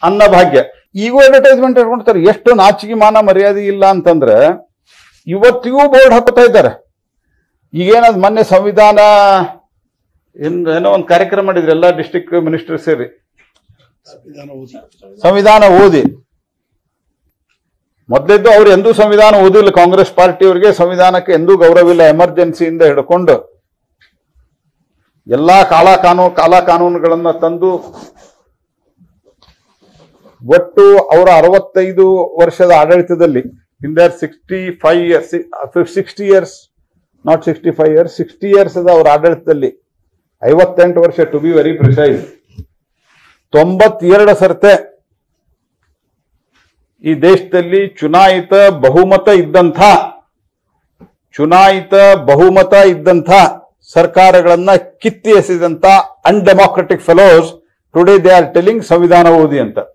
ಅನ್ನಭಾಗ್ಯ ಈಗೂ ಅಡ್ವರ್ಟೈಸ್ಮೆಂಟ್ ಇಟ್ಕೊಳ್ತಾರೆ ಎಷ್ಟು ನಾಚಿಕೆ ಮಾನ ಮರ್ಯಾದೆ ಇಲ್ಲ ಅಂತಂದ್ರೆ ಇವತ್ತಿಗೂ ಬೋರ್ಡ್ ಹಾಕೋತಾ ಇದ್ದಾರೆ ಈಗೇನದು ಮೊನ್ನೆ ಸಂವಿಧಾನ ಏನ್ ಏನೋ ಒಂದು ಕಾರ್ಯಕ್ರಮ ಮಾಡಿದ್ರು ಎಲ್ಲ ಡಿಸ್ಟಿಕ್ ಮಿನಿಸ್ಟರ್ ಸೇರಿ ಸಂವಿಧಾನ ಓದಿ ಮೊದಲಿದ್ದು ಅವ್ರು ಎಂದೂ ಸಂವಿಧಾನ ಓದಿಲ್ಲ ಕಾಂಗ್ರೆಸ್ ಪಾರ್ಟಿಯವರಿಗೆ ಸಂವಿಧಾನಕ್ಕೆ ಎಂದೂ ಗೌರವಿಲ್ಲ ಎಮರ್ಜೆನ್ಸಿಯಿಂದ ಹಿಡ್ಕೊಂಡು ಎಲ್ಲಾ ಕಾಲ ಕಾನೂನು ಕಾಲ ಕಾನೂನುಗಳನ್ನ ತಂದು ಒಟ್ಟು ಅವರ ಅರವತ್ತೈದು ವರ್ಷದ ಆಡಳಿತದಲ್ಲಿ in the sixty five years sixty years not sixty five years sixty years ಅವರ ಆಡಳಿತದಲ್ಲಿ ಐವತ್ತೆಂಟು ವರ್ಷ ಟು ಬಿ ವೆರಿ ಪ್ರಿಸೈಸ್ ತೊಂಬತ್ತೆರಡು ಸರ್ತೆ ಈ ದೇಶದಲ್ಲಿ ಚುನಾಯಿತ ಬಹುಮತ ಇದ್ದಂಥ ಚುನಾಯಿತ ಬಹುಮತ ಇದ್ದಂಥ ಸರ್ಕಾರಗಳನ್ನ ಕಿತ್ತಿ ಎಸೆದಂತ undemocratic fellows today they are telling ಸಂವಿಧಾನ ಓದಿ ಅಂತ